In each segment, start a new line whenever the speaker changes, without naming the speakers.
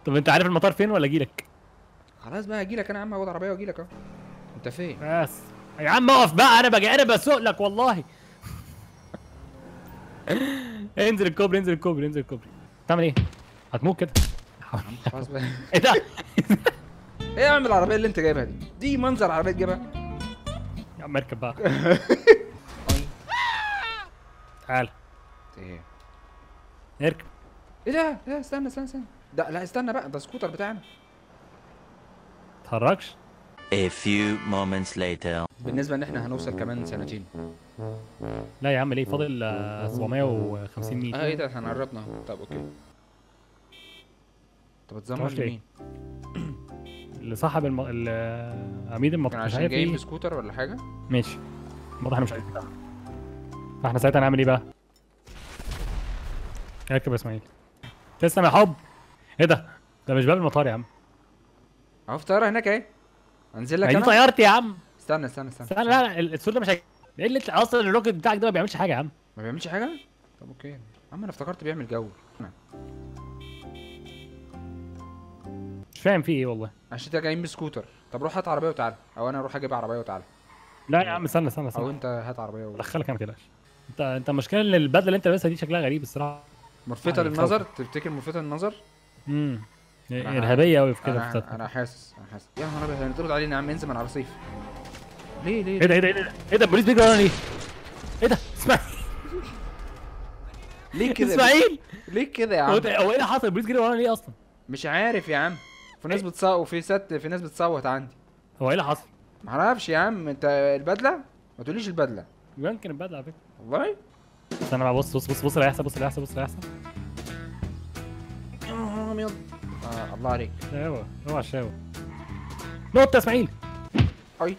طب انت عارف المطار فين ولا اجيلك
خلاص بقى اجي لك انا يا عم اخد عربيه واجي لك اهو انت فين
بس يا عم اقف بقى انا باجي انا بسوق لك والله انزل الكوبري انزل الكوبري انزل الكوبري تعمل ايه هتموت كده
خلاص بقى
ايه ده
ايه يا عم العربيه اللي انت جايبها دي دي منظر عربيه تجيبها
يا عم اركب بقى تعال
ايه
اركب
ايه ده لا استنى استنى استنى ده لا استنى بقى ده سكوتر بتاعنا
تتحركش
A few moments later.
بالنسبه ان احنا هنوصل كمان سنتين
لا يا عم ليه فاضل آه، 750 ميل
اه ايه ده احنا قربنا اهو طب اوكي طب اتزمر
معرفش ليه.
لمين
اللي صاحب الم... ال- عميد المطار
كان
مش
عشان
عارف
جايين
ايه
بسكوتر ولا حاجه
ماشي واضح انا مش عارف فاحنا ساعتها هنعمل ايه بقى؟ اركب يا اسماعيل تسلم يا حب ايه ده؟ ده مش باب المطار يا عم
اهو في طياره هناك اهي انزل
ما
لك
دي
انا
طيارتي يا عم
استنى استنى استنى
استنى لا لا السور ده مش هي... ايه اللي اصلا الروكت بتاعك ده ما بيعملش حاجه يا عم
ما بيعملش حاجه طب اوكي يا عم انا افتكرت بيعمل جو
مش فاهم فيه ايه والله
عشان انت جايين بسكوتر طب روح هات عربيه وتعالى او انا اروح اجيب عربيه وتعالى
لا يا عم استنى استنى
او
استنى
انت هات عربيه و...
ادخلك انا ما تقلقش انت انت المشكله ان البدله اللي انت لابسها دي شكلها غريب الصراحه
ملفتة
يعني
للنظر تفتكر ملفتة للنظر
امم
أنا-
ارهابيه قوي في كده
انا
في بتاعتك.
انا حاسس انا حاسس يا نهار ابيض هنطرد علينا يا عم انزل من على الرصيف ليه ليه
ايه ده ايه ده ايه ده ايه ده البوليس بيجري ورانا ليه؟ ايه ده؟ اسماعيل
ليه كده
اسماعيل
ليه كده يا
هو
عم
ده- هو ايه اللي حصل البوليس جري ورانا ليه اصلا؟
مش عارف يا عم في ناس بتصوت وفي ست في ناس بتصوت عندي
هو ايه اللي حصل؟
ما اعرفش يا عم انت البدله ما تقوليش البدله
يمكن البدله على فكره
والله
استنى بقى بص بص بص بص اللي هيحصل بص اللي هيحصل بص اللي هيحصل
يا نهار ابيض آه الله عليك
شاوة اوعى الشاوة نط يا اسماعيل
اي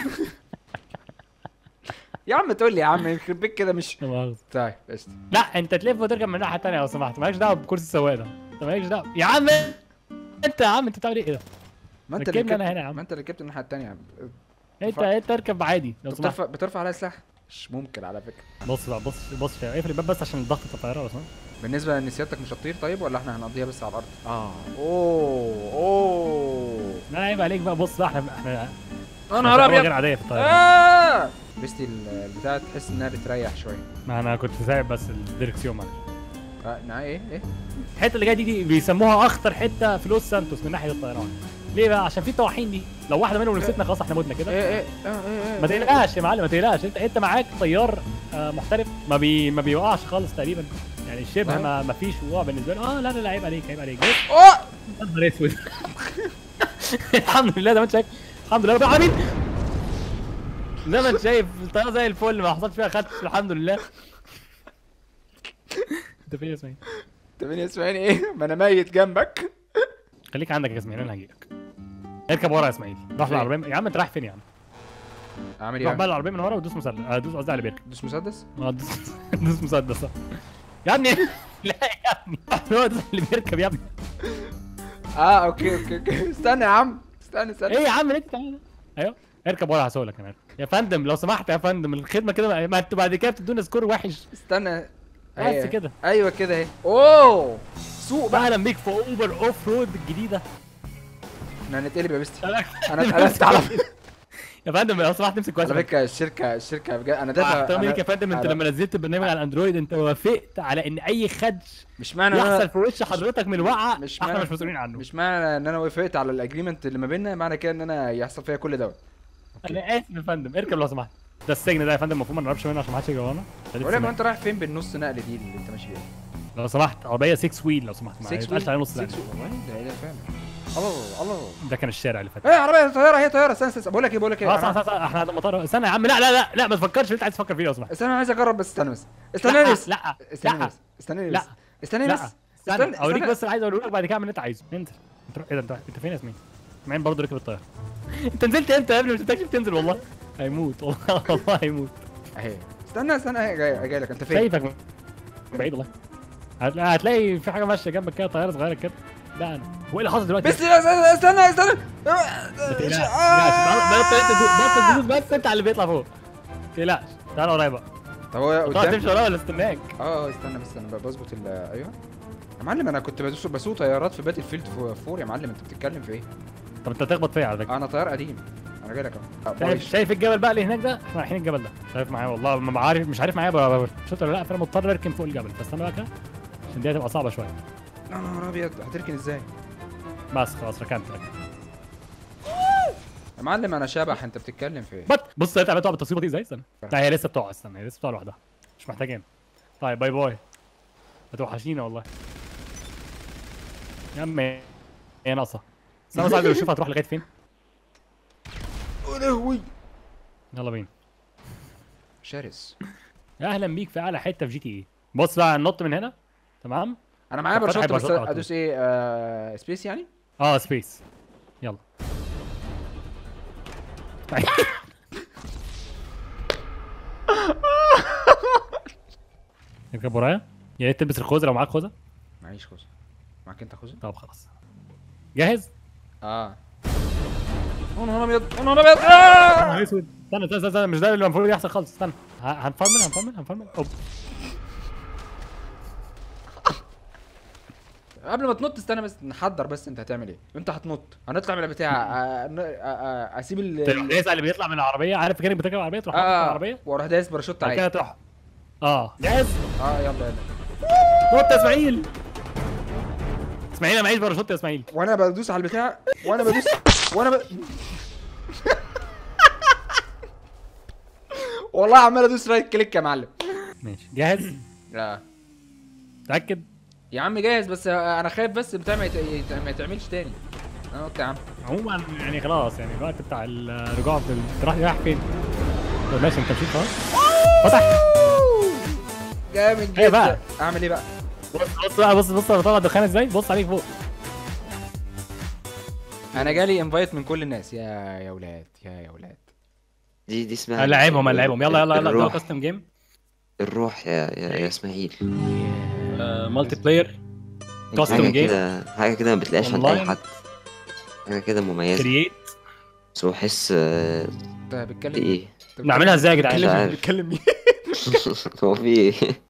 يا عم تقول لي يا عم يخرب بيك كده مش
لا مؤاخذة.
طيب قشطة
لا انت تلف وتركب من الناحيه الثانيه لو سمحت مالكش دعوه بكرسي السواق ده انت مالكش دعوه يا عم انت يا عم انت بتعمل ايه ده؟
ما انت اللي
ركبني
ركبت
أنا هنا يا عم.
ما انت اللي ركبت الناحيه الثانيه يا عم
انت
ف-
انت اركب عادي لو سمحت
بترفع بترفع عليها سلاح مش ممكن على فكره
بص بقى بص بص شاوة. اقفل الباب بس عشان الضغط في الطياره لو سمحت
بالنسبه ان سيادتك مش هتطير طيب ولا احنا هنقضيها بس على الارض اه اوه اوه
لا عيب عليك بقى بص بقى احنا احنا
يا
احنا
نهار
غير
ابيض
عاديه في الطياره
اه بستي ال- البتاع تحس انها بتريح شويه
ما انا كنت سايب بس الديركسيون معلش
آه نعم ايه ايه
الحته اللي جايه دي, دي بيسموها اخطر حته في لوس سانتوس من ناحيه الطيران ليه بقى عشان في الطواحين دي لو واحده منهم لمستنا خلاص احنا متنا كده
ايه ايه اه ايه
ما تقلقش يا معلم ما تقلقش انت انت معاك طيار آه، محترف ما بي ما بيوقعش خالص تقريبا يعني شبه ما, ما فيش وقوع بالنسبه له اه لا لا لا عيب عليك عيب عليك بص
اوه
يا نهار اسود الحمد لله زي ما انت شايف الحمد لله رب العالمين زي ما انت شايف الطياره زي الفل ما حصلش فيها خدش الحمد لله انت فين يا اسماعيل؟
انت مين اسمعني ايه ما انا ميت جنبك
خليك عندك يا اسماعيل انا هجيلك اركب ورا يا اسماعيل روح
فين؟
العربيه يا عم انت رايح فين يا عم؟
اعمل
روح
ايه
بقى العربيه من ورا ودوس مسدس آه، دوس قصدي على اللي بيركب
دوس مسدس
اه دوس دوس مسدس آه. يا ابني لا يا ابني هو دوس اللي بيركب يا ابني
اه اوكي اوكي اوكي استنى يا عم استنى استنى
ايه يا عم انت ايوه اركب ورا هسوقك انا يا فندم لو سمحت يا فندم الخدمه كده ما انتوا بعد كده بتدونا سكور وحش
استنى
بس
أيوة.
كده.
ايوه كده اهي اوه سوق بقى
اهلا بيك في اوبر اوف رود الجديده
احنا هنتقلب يا بستي
انا
انا اتقلبت على
يا فندم لو سمحت امسك كويس
على فكره الشركه الشركه بجد انا دافع
احترامي ليك يا
أنا-
فندم انت
أنا-
لما نزلت البرنامج على الاندرويد انت وافقت على ان اي خدش
مش معنى
يحصل
انا
في وش حضرتك من الوقعه
مش
احنا
معنى-
مش مسؤولين عنه
مش معنى ان انا وافقت على الاجريمنت اللي ما بيننا معنى كده ان انا يحصل فيا كل دوت
انا اسف يا فندم اركب لو سمحت ده السجن ده يا فندم المفروض ما نقربش منه عشان ما حدش يجي ورانا ده لسه
ولا ما
سجن.
انت رايح فين بالنص نقل دي اللي انت ماشي بيها
لو سمحت عربيه 6 ويل لو سمحت ما
6
يتقالش عليها نص
ويل
نقل
6 والله ده ايه ده فعلا الله الله
ده كان الشارع اللي فات
ايه عربيه طياره هي طياره استنى استنى بقول لك ايه بقول لك ايه
خلاص
أنا-
خلاص خلاص، احنا عند المطار استنى يا عم لا لا لا لا ما تفكرش اللي انت عايز تفكر فيه لو سمحت
استنى انا عايز اجرب بس استنى بس استنى
لا
بس
لا
استنى
لا
بس استنى
لا
بس استنى
لا
بس
استنى اوريك
استنى.
بس اللي عايز اقوله لك بعد كده اعمل اللي انت عايزه انزل انت ايه ده انت انت فين يا ياسمين؟ ياسمين برضه ركب الطياره انت نزلت امتى يا ابني مش بتكشف تنزل والله هيموت والله والله هيموت
اهي استنى استنى اهي جاي جاي لك انت فين
شايفك من بعيد والله هتلاقي, هتلاقي في حاجه ماشيه جنبك كده طياره صغيره كده لا انا هو ايه اللي حصل دلوقتي؟
بس لا، استنى استنى استنى
ما تقلقش ما تقلقش بطل بس انت على اللي بيطلع فوق ما تقلقش تعالى ورايا بقى
طب هو
تقعد
قدام
تمشي ورايا ولا استناك؟
اه استنى بس انا بظبط ال ايوه معلم انا كنت بدوس بسوق طيارات في باتل فيلد 4 يا معلم انت بتتكلم في ايه
طب انت هتخبط فيا على فكره
انا طيار قديم انا جاي لك اهو
شايف شايف الجبل بقى اللي هناك ده احنا رايحين الجبل ده شايف معايا والله ما عارف مش عارف معايا بقى شفت ولا لا فانا مضطر اركن فوق الجبل فاستنى بقى كده عشان دي هتبقى صعبه شويه
يا نهار ابيض هتركن ازاي
بس خلاص ركنت ركنت
يا معلم انا شبح انت بتتكلم في ايه
بط بص لقيت بتقع بالتصويبه دي ازاي استنى لا هي لسه بتقع استنى هي لسه بتقع لوحدها مش محتاجين طيب باي باي هتوحشينا والله يا عم هي ناقصه استنى بس عايز اشوف هتروح لغايه فين
يا لهوي
يلا بينا
شرس
يا اهلا بيك في اعلى حته في جي تي اي بص بقى ننط من هنا تمام
انا معايا
طب فتح
باراشوت بس
الباراشوت على طول.
ادوس ايه آه سبيس يعني
اه سبيس يلا اركب ورايا يا ريت تلبس الخوذه لو معاك خوذه
معيش خوذه معاك انت خوذه
طب خلاص جاهز؟
اه يا نهار ابيض يا نهار ابيض آه!
نهار اسود استنى استنى استنى مش ده اللي المفروض يحصل خالص استنى ه- هنفرمل هنفرمل هنفرمل اوب
قبل ما تنط استنى بس نحضر بس انت هتعمل ايه انت هتنط هنطلع من البتاع آه، ن- آه، آه، اسيب ال ال-
تروح اللي بيطلع من العربيه عارف كانك بتركب العربيه تروح ناطط في
اه
العربيه
واروح دايس باراشوت
بعد كده
عادي
تروح اه جاهز
اه يلا يلا
نط يا اسماعيل اسماعيل انا معيش باراشوت يا اسماعيل
وانا بدوس على البتاع وانا بدوس وانا ب... والله عمال ادوس رايت كليك يا معلم
ماشي جاهز
لا
متاكد
يا عم جاهز بس انا خايف بس البتاع ما, يت... يت- ما يتعملش تاني انا قلت يا عم
عموما يعني خلاص يعني الوقت بتاع الرجوع في ال- رايح رايح فين؟ طب ماشي انت مشيت خلاص فتح
جامد
ايه بقى؟
جدا اعمل ايه بقى
بص بص بقى بص بص انا بطلع الدخان ازاي بص عليك فوق
انا جالي انفايت من كل الناس يا يا ولاد يا يا ولاد
دي دي اسمها
لعبهم لعبهم يلا يلا يلا
الروح
كاستم جيم
الروح يا يا, يا اسماعيل
مالتي بلاير كاستم
حاجه
جيم
كده حاجه كده ما بتلاقيش عند اي
أونلاين.
حد حاجه كده مميزه
كرييت
بس هو حس آه،
انت بتتكلم
في ايه
أنت
نعملها ازاي يا جدعان؟
مش عارف.
بتتكلم مين
هو في ايه